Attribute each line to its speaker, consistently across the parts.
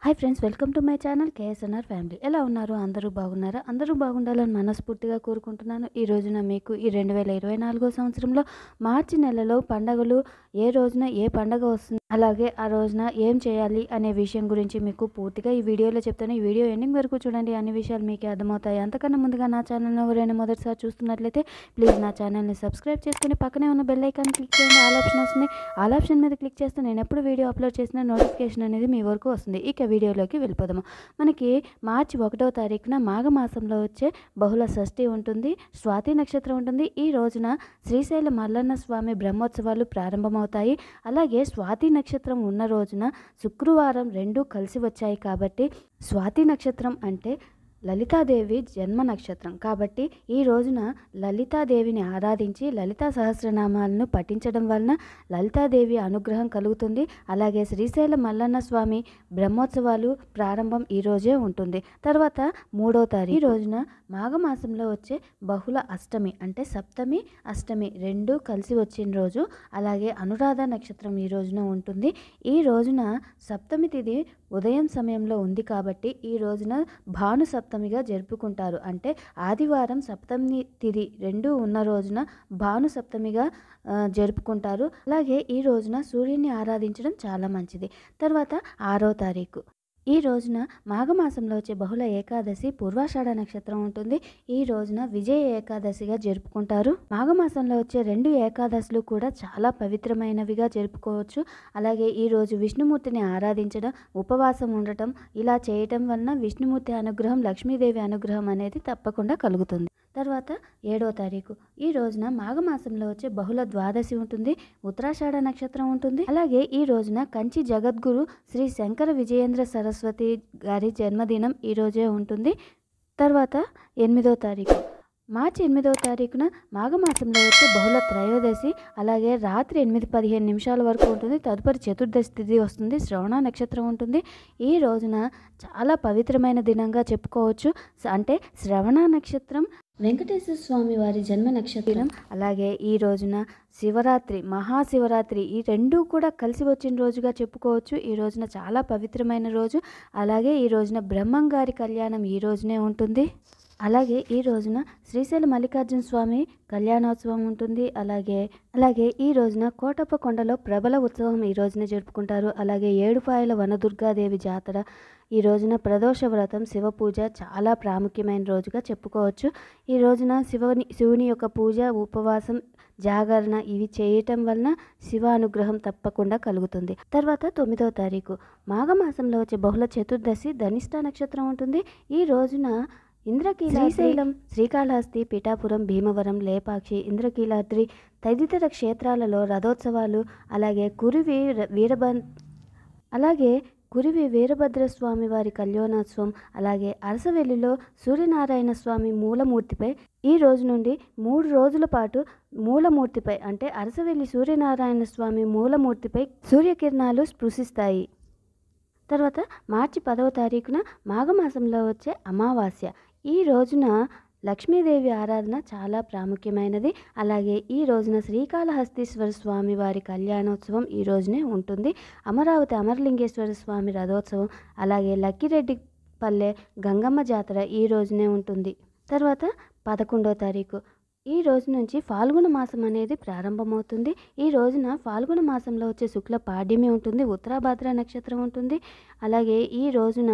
Speaker 1: hi friends welcome to my channel KSNR family ఎలా ఉన్నారు అందరూ బాగున్నారా అందరూ బాగుండాలని మనస్ఫూర్తిగా కోరుకుంటున్నాను ఈ రోజున మీకు ఈ రెండు వేల ఇరవై నాలుగో సంవత్సరంలో మార్చి నెలలో పండగలు ఏ రోజున ఏ పండగ వస్తుంది అలాగే ఆ రోజున ఏం చేయాలి అనే విషయం గురించి మీకు పూర్తిగా ఈ వీడియోలో చెప్తాను ఈ వీడియో ఎండింగ్ వరకు చూడండి అన్ని విషయాలు మీకు అర్థమవుతాయి అంతకన్నా ముందుగా నా ఛానల్ ఎవరైనా మొదటిసారి చూస్తున్నట్లయితే ప్లీజ్ నా ఛానల్ని సబ్స్క్రైబ్ చేసుకుని పక్కనే ఉన్న బెల్ ఐకాన్ క్లిక్ చేయండి ఆల్ ఆప్షన్ వస్తుంది ఆల్ ఆప్షన్ మీద క్లిక్ చేస్తే నేను ఎప్పుడు వీడియో అప్లోడ్ చేసిన నోటిఫికేషన్ అనేది మీ వరకు వస్తుంది ఇక వీడియోలోకి వెళ్ళిపోదాము మనకి మార్చి ఒకటో తారీఖున మాఘమాసంలో వచ్చే బహుళ షష్ఠి ఉంటుంది స్వాతి నక్షత్రం ఉంటుంది ఈ రోజున శ్రీశైల మల్లన్న స్వామి బ్రహ్మోత్సవాలు ప్రారంభమవుతాయి అలాగే స్వాతి నక్షత్రం ఉన్న రోజున శుక్రవారం రెండూ కలిసి వచ్చాయి కాబట్టి స్వాతి నక్షత్రం అంటే లలితాదేవి జన్మ నక్షత్రం కాబట్టి ఈ రోజున లలితాదేవిని ఆరాధించి లలితా సహస్రనామాలను పఠించడం వలన లలితాదేవి అనుగ్రహం కలుగుతుంది అలాగే శ్రీశైల మల్లన్న స్వామి బ్రహ్మోత్సవాలు ప్రారంభం ఈ రోజే ఉంటుంది తర్వాత మూడో తారీఖు ఈ రోజున మాఘమాసంలో వచ్చే బహుళ అష్టమి అంటే సప్తమి అష్టమి రెండు కలిసి వచ్చిన రోజు అలాగే అనురాధ నక్షత్రం ఈ రోజున ఉంటుంది ఈ రోజున సప్తమి తిథి ఉదయం సమయంలో ఉంది కాబట్టి ఈ రోజున భాను సప్తమిగా జరుపుకుంటారు అంటే ఆదివారం సప్తమి తిథి రెండు ఉన్న రోజున భాను సప్తమిగా ఆ, జరుపుకుంటారు అలాగే ఈ రోజున సూర్యుని ఆరాధించడం చాలా మంచిది తర్వాత ఆరో తారీఖు ఈ రోజున మాఘమాసంలో వచ్చే బహుళ ఏకాదశి పూర్వాషాఢ నక్షత్రం ఉంటుంది ఈ రోజున విజయ ఏకాదశిగా జరుపుకుంటారు మాఘమాసంలో వచ్చే రెండు ఏకాదశులు కూడా చాలా పవిత్రమైనవిగా జరుపుకోవచ్చు అలాగే ఈ రోజు విష్ణుమూర్తిని ఆరాధించడం ఉపవాసం ఉండటం ఇలా చేయటం వలన విష్ణుమూర్తి అనుగ్రహం లక్ష్మీదేవి అనుగ్రహం అనేది తప్పకుండా కలుగుతుంది తర్వాత ఏడో తారీఖు ఈ రోజున మాఘమాసంలో వచ్చే బహుళ ద్వాదశి ఉంటుంది ఉత్తరాషాఢ నక్షత్రం ఉంటుంది అలాగే ఈ రోజున కంచి జగద్గురు శ్రీ శంకర విజయేంద్ర సరస్వతి గారి జన్మదినం ఈ రోజే ఉంటుంది తర్వాత ఎనిమిదో తారీఖు మార్చి ఎనిమిదవ తారీఖున మాఘమాసంలో వచ్చే బహుళ త్రయోదశి అలాగే రాత్రి ఎనిమిది పదిహేను నిమిషాల వరకు ఉంటుంది తదుపరి చతుర్దశి తిథి వస్తుంది శ్రవణ నక్షత్రం ఉంటుంది ఈ రోజున చాలా పవిత్రమైన దినంగా చెప్పుకోవచ్చు స- అంటే శ్రవణ నక్షత్రం వెంకటేశ్వర స్వామి వారి జన్మ నక్షత్రం అలాగే ఈ రోజున శివరాత్రి మహాశివరాత్రి ఈ రెండూ కూడా కలిసి వచ్చిన రోజుగా చెప్పుకోవచ్చు ఈ రోజున చాలా పవిత్రమైన రోజు అలాగే ఈ రోజున బ్రహ్మం గారి కళ్యాణం ఈ రోజునే ఉంటుంది అలాగే ఈ రోజున శ్రీశైల మల్లికార్జున స్వామి కళ్యాణోత్సవం ఉంటుంది అలాగే అలాగే ఈ రోజున కోటప్ప కొండలో ప్రబల ఉత్సవం ఈ రోజున జరుపుకుంటారు అలాగే ఏడుపాయల వనదుర్గాదేవి జాతర ఈ రోజున ప్రదోష వ్రతం శివ పూజ చాలా ప్రాముఖ్యమైన రోజుగా చెప్పుకోవచ్చు ఈ రోజున శివుని శివుని యొక్క పూజ ఉపవాసం జాగరణ ఇవి చేయటం వలన శివ అనుగ్రహం తప్పకుండా కలుగుతుంది తర్వాత తొమ్మిదవ తారీఖు మాఘమాసంలో వచ్చే బహుళ చతుర్దశి ధనిష్ట నక్షత్రం ఉంటుంది ఈ రోజున ఇంద్రకీలాద్రి శ్రీశైలం శ్రీకాళహస్తి పిఠాపురం భీమవరం లేపాక్షి ఇంద్రకీలాద్రి తదితర క్షేత్రాలలో రథోత్సవాలు అలాగే కురివి ర- వీరబన్ అలాగే కురివి వీరభద్రస్వామి వారి కళ్యాణోత్సవం అలాగే అరసవెల్లిలో సూర్యనారాయణ స్వామి మూలమూర్తిపై ఈ రోజు నుండి మూడు రోజుల పాటు మూలమూర్తిపై అంటే అరసవెల్లి సూర్యనారాయణ స్వామి మూలమూర్తిపై సూర్యకిరణాలు స్పృశిస్తాయి తర్వాత మార్చి పదవ తారీఖున మాఘమాసంలో వచ్చే అమావాస్య ఈ రోజున లక్ష్మీదేవి ఆరాధన చాలా ప్రాముఖ్యమైనది అలాగే ఈ రోజున శ్రీకాళహస్తీశ్వర స్వామి వారి కళ్యాణోత్సవం ఈ రోజునే ఉంటుంది అమరావతి అమరలింగేశ్వర స్వామి రథోత్సవం అలాగే లక్కిరెడ్డి పల్లె గంగమ్మ జాతర ఈ రోజునే ఉంటుంది తర్వాత పదకొండో తారీఖు ఈ రోజు నుంచి ఫాల్గుణ మాసం అనేది ప్రారంభమవుతుంది ఈ రోజున ఫాల్గుణ మాసంలో వచ్చే శుక్ల పాడ్యమి ఉంటుంది ఉత్తరాభాద్ర నక్షత్రం ఉంటుంది అలాగే ఈ రోజున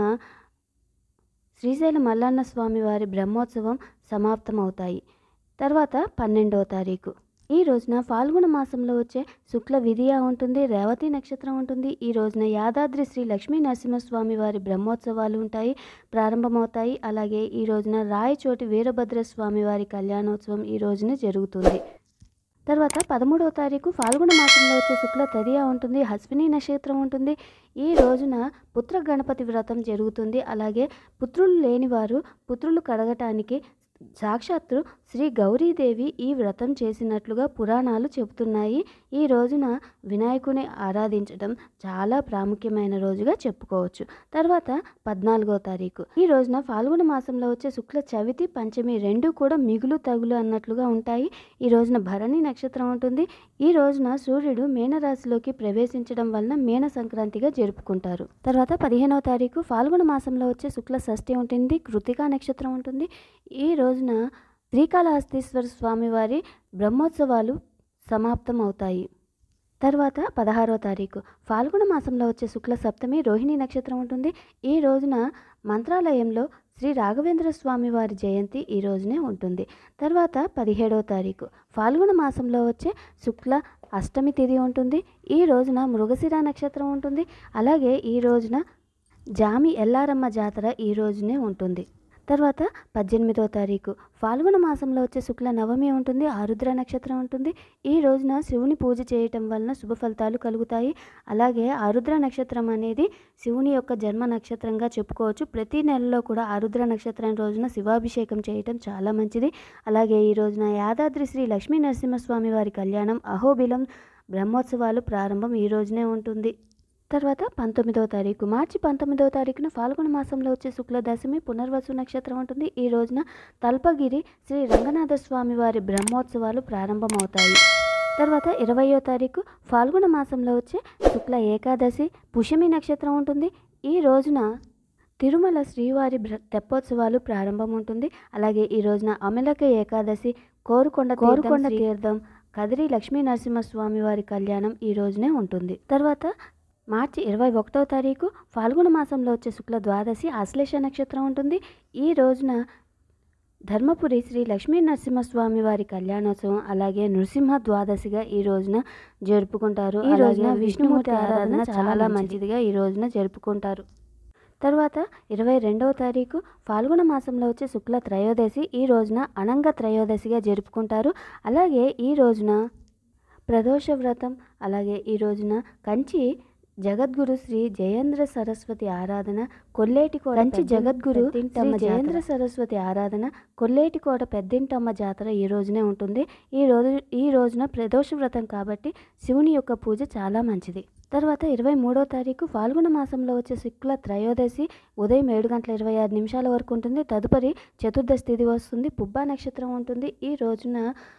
Speaker 1: శ్రీశైల మల్లన్న స్వామి వారి బ్రహ్మోత్సవం సమాప్తమవుతాయి తర్వాత పన్నెండవ తారీఖు ఈ రోజున ఫాల్గుణ మాసంలో వచ్చే శుక్ల విధియ ఉంటుంది రేవతి నక్షత్రం ఉంటుంది ఈ రోజున యాదాద్రి శ్రీ లక్ష్మీ నరసింహస్వామి వారి బ్రహ్మోత్సవాలు ఉంటాయి ప్రారంభమవుతాయి అలాగే ఈ రోజున రాయచోటి వీరభద్ర స్వామి వారి కళ్యాణోత్సవం ఈ రోజున జరుగుతుంది తర్వాత పదమూడవ తారీఖు ఫాల్గుణ మాసంలో వచ్చే శుక్ల తదియ ఉంటుంది హస్విని నక్షత్రం ఉంటుంది ఈ రోజున పుత్ర గణపతి వ్రతం జరుగుతుంది అలాగే పుత్రులు లేనివారు పుత్రులు కడగటానికి సాక్షాత్తు శ్రీ గౌరీదేవి ఈ వ్రతం చేసినట్లుగా పురాణాలు చెబుతున్నాయి ఈ రోజున వినాయకుని ఆరాధించడం చాలా ప్రాముఖ్యమైన రోజుగా చెప్పుకోవచ్చు తర్వాత పద్నాలుగో తారీఖు ఈ రోజున ఫాల్గుణ మాసంలో వచ్చే శుక్ల చవితి పంచమి రెండు కూడా మిగులు తగులు అన్నట్లుగా ఉంటాయి ఈ రోజున భరణి నక్షత్రం ఉంటుంది ఈ రోజున సూర్యుడు మీనరాశిలోకి ప్రవేశించడం వలన మీన సంక్రాంతిగా జరుపుకుంటారు తర్వాత పదిహేనవ తారీఖు ఫాల్గుణ మాసంలో వచ్చే శుక్ల షష్ఠి ఉంటుంది కృతికా నక్షత్రం ఉంటుంది ఈ రోజున శ్రీకాళహస్తీశ్వర స్వామివారి బ్రహ్మోత్సవాలు సమాప్తం అవుతాయి తర్వాత పదహారో తారీఖు ఫాల్గుణ మాసంలో వచ్చే శుక్ల సప్తమి రోహిణి నక్షత్రం ఉంటుంది ఈ రోజున మంత్రాలయంలో శ్రీ రాఘవేంద్ర స్వామి వారి జయంతి ఈ రోజునే ఉంటుంది తర్వాత పదిహేడవ తారీఖు ఫాల్గుణ మాసంలో వచ్చే శుక్ల అష్టమి తిథి ఉంటుంది ఈ రోజున మృగశిర నక్షత్రం ఉంటుంది అలాగే ఈ రోజున జామి ఎల్లారమ్మ జాతర ఈ రోజునే ఉంటుంది తర్వాత పద్దెనిమిదో తారీఖు ఫాల్గుణ మాసంలో వచ్చే శుక్ల నవమి ఉంటుంది ఆరుద్ర నక్షత్రం ఉంటుంది ఈ రోజున శివుని పూజ చేయటం వలన శుభ ఫలితాలు కలుగుతాయి అలాగే ఆరుద్ర నక్షత్రం అనేది శివుని యొక్క జన్మ నక్షత్రంగా చెప్పుకోవచ్చు ప్రతి నెలలో కూడా ఆరుద్ర నక్షత్రం రోజున శివాభిషేకం చేయటం చాలా మంచిది అలాగే ఈ రోజున యాదాద్రి శ్రీ లక్ష్మీ నరసింహస్వామి వారి కళ్యాణం అహోబిలం బ్రహ్మోత్సవాలు ప్రారంభం ఈ రోజునే ఉంటుంది తర్వాత పంతొమ్మిదవ తారీఖు మార్చి పంతొమ్మిదవ తారీఖున ఫాల్గుణ మాసంలో వచ్చే శుక్ల దశమి పునర్వసు నక్షత్రం ఉంటుంది ఈ రోజున తల్పగిరి శ్రీ రంగనాథ స్వామి వారి బ్రహ్మోత్సవాలు ప్రారంభమవుతాయి తర్వాత ఇరవయో తారీఖు ఫాల్గుణ మాసంలో వచ్చే శుక్ల ఏకాదశి పుష్యమి నక్షత్రం ఉంటుంది ఈ రోజున తిరుమల శ్రీవారి బ్ర- తెప్పోత్సవాలు ప్రారంభం ఉంటుంది అలాగే ఈ రోజున అమలక ఏకాదశి కోరుకొండ కోరుకొండ తీర్థం కదిరి లక్ష్మీ నరసింహస్వామి వారి కళ్యాణం ఈ రోజునే ఉంటుంది తర్వాత మార్చి ఇరవై ఒకటవ తారీఖు ఫాల్గుణ మాసంలో వచ్చే శుక్ల ద్వాదశి ఆశ్లేష నక్షత్రం ఉంటుంది ఈ రోజున ధర్మపురి శ్రీ లక్ష్మీ నరసింహస్వామి వారి కళ్యాణోత్సవం అలాగే నృసింహ ద్వాదశిగా ఈ రోజున జరుపుకుంటారు ఈ రోజున విష్ణుమూర్తి ఆరాధన చాలా మంచిదిగా ఈ రోజున జరుపుకుంటారు తర్వాత ఇరవై రెండవ తారీఖు ఫాల్గుణ మాసంలో వచ్చే శుక్ల త్రయోదశి ఈ రోజున అనంగ త్రయోదశిగా జరుపుకుంటారు అలాగే ఈ రోజున ప్రదోష వ్రతం అలాగే ఈ రోజున కంచి జగద్గురు శ్రీ జయేంద్ర సరస్వతి ఆరాధన కొల్లేటికోట కంచి జగద్గురు శ్రీ జయేంద్ర సరస్వతి ఆరాధన కొల్లేటికోట పెద్దింటమ్మ జాతర ఈ రోజునే ఉంటుంది ఈ రోజు ఈ రోజున ప్రదోష వ్రతం కాబట్టి శివుని యొక్క పూజ చాలా మంచిది తర్వాత ఇరవై మూడో తారీఖు ఫాల్గుణ మాసంలో వచ్చే శుక్ల త్రయోదశి ఉదయం ఏడు గంటల ఇరవై ఆరు నిమిషాల వరకు ఉంటుంది తదుపరి చతుర్దశి తిథి వస్తుంది పుబ్బా నక్షత్రం ఉంటుంది ఈ రోజున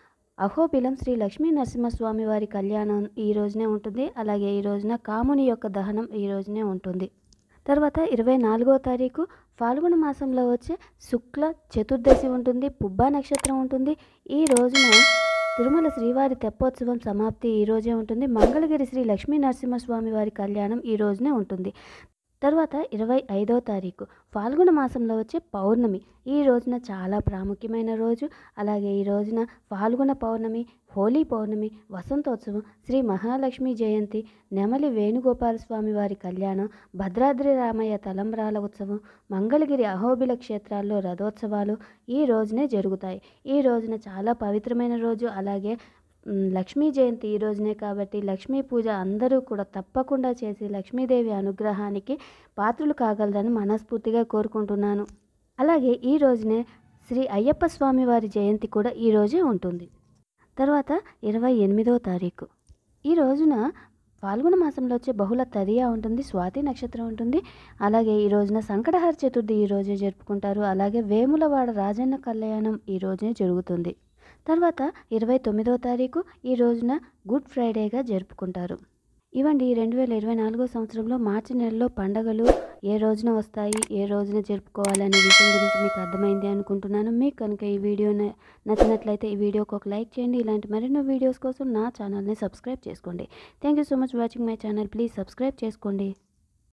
Speaker 1: అహోబిలం శ్రీ లక్ష్మీ నరసింహస్వామి వారి కళ్యాణం ఈ రోజునే ఉంటుంది అలాగే ఈ రోజున కాముని యొక్క దహనం ఈ రోజునే ఉంటుంది తర్వాత ఇరవై నాలుగో తారీఖు ఫాల్గుణ మాసంలో వచ్చే శుక్ల చతుర్దశి ఉంటుంది పుబ్బా నక్షత్రం ఉంటుంది ఈ రోజున తిరుమల శ్రీవారి తెప్పోత్సవం సమాప్తి ఈ రోజే ఉంటుంది మంగళగిరి శ్రీ లక్ష్మీ నరసింహస్వామి వారి కళ్యాణం ఈ రోజునే ఉంటుంది తర్వాత ఇరవై ఐదో తారీఖు ఫాల్గుణ మాసంలో వచ్చే పౌర్ణమి ఈ రోజున చాలా ప్రాముఖ్యమైన రోజు అలాగే ఈ రోజున ఫాల్గుణ పౌర్ణమి హోలీ పౌర్ణమి వసంతోత్సవం శ్రీ మహాలక్ష్మి జయంతి నెమలి వేణుగోపాల స్వామి వారి కళ్యాణం భద్రాద్రి రామయ్య తలంబ్రాల ఉత్సవం మంగళగిరి అహోబిల క్షేత్రాల్లో రథోత్సవాలు ఈ రోజునే జరుగుతాయి ఈ రోజున చాలా పవిత్రమైన రోజు అలాగే మ్, లక్ష్మీ జయంతి ఈ రోజునే కాబట్టి లక్ష్మీ పూజ అందరూ కూడా తప్పకుండా చేసి లక్ష్మీదేవి అనుగ్రహానికి పాత్రలు కాగలరని మనస్ఫూర్తిగా కోరుకుంటున్నాను అలాగే ఈ రోజునే శ్రీ అయ్యప్ప స్వామి వారి జయంతి కూడా ఈ రోజే ఉంటుంది తర్వాత ఇరవై ఎనిమిదవ తారీఖు ఈ రోజున ఫాల్గుణ మాసంలో వచ్చే బహుళ తదియా ఉంటుంది స్వాతి నక్షత్రం ఉంటుంది అలాగే ఈ రోజున సంకటహర చతుర్థి ఈ రోజే జరుపుకుంటారు అలాగే వేములవాడ రాజన్న కళ్యాణం ఈ రోజే జరుగుతుంది తర్వాత ఇరవై తొమ్మిదవ తారీఖు ఈ రోజున గుడ్ ఫ్రైడేగా జరుపుకుంటారు ఇవండి రెండు వేల ఇరవై నాలుగో సంవత్సరంలో మార్చి నెలలో పండగలు ఏ రోజున వస్తాయి ఏ రోజున జరుపుకోవాలనే విషయం గురించి మీకు అర్థమైంది అనుకుంటున్నాను మీకు కనుక ఈ వీడియో న- నచ్చినట్లయితే ఈ వీడియోకి ఒక లైక్ చేయండి ఇలాంటి మరెన్నో వీడియోస్ కోసం నా ఛానల్ని సబ్స్క్రైబ్ చేసుకోండి thank you so much watching my channel please subscribe చేసుకోండి